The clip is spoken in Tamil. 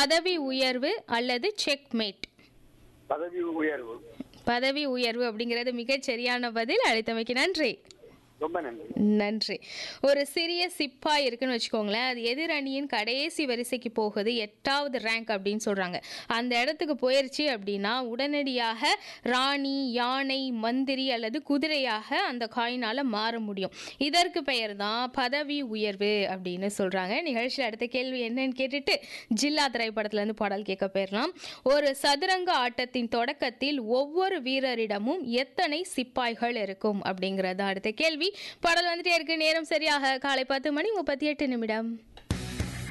பதவி உயர்வு அல்லது செக்மேட் பதவி உயர்வு பதவி உயர்வு அப்படிங்கிறது மிகச் சரியான பதில் அழைத்தமைக்கு நன்றி ரொம்ப நன்றி நன்றி ஒரு சிறிய சிப்பாய் இருக்குன்னு வச்சுக்கோங்களேன் அது எதிர் அணியின் கடைசி வரிசைக்கு போகுது எட்டாவது ரேங்க் அப்படின்னு சொல்றாங்க அந்த இடத்துக்கு போயிருச்சு அப்படின்னா உடனடியாக ராணி யானை மந்திரி அல்லது குதிரையாக அந்த காயினால மாற முடியும் இதற்கு பெயர் தான் பதவி உயர்வு அப்படின்னு சொல்றாங்க நிகழ்ச்சியில் அடுத்த கேள்வி என்னன்னு கேட்டுட்டு ஜில்லா திரைப்படத்துல இருந்து பாடல் கேட்க போயிடலாம் ஒரு சதுரங்க ஆட்டத்தின் தொடக்கத்தில் ஒவ்வொரு வீரரிடமும் எத்தனை சிப்பாய்கள் இருக்கும் அப்படிங்கிறது அடுத்த கேள்வி பாடல் வந்துட்டே இருக்கு நேரம் சரியாக காலை பத்து மணி முப்பத்தி எட்டு நிமிடம்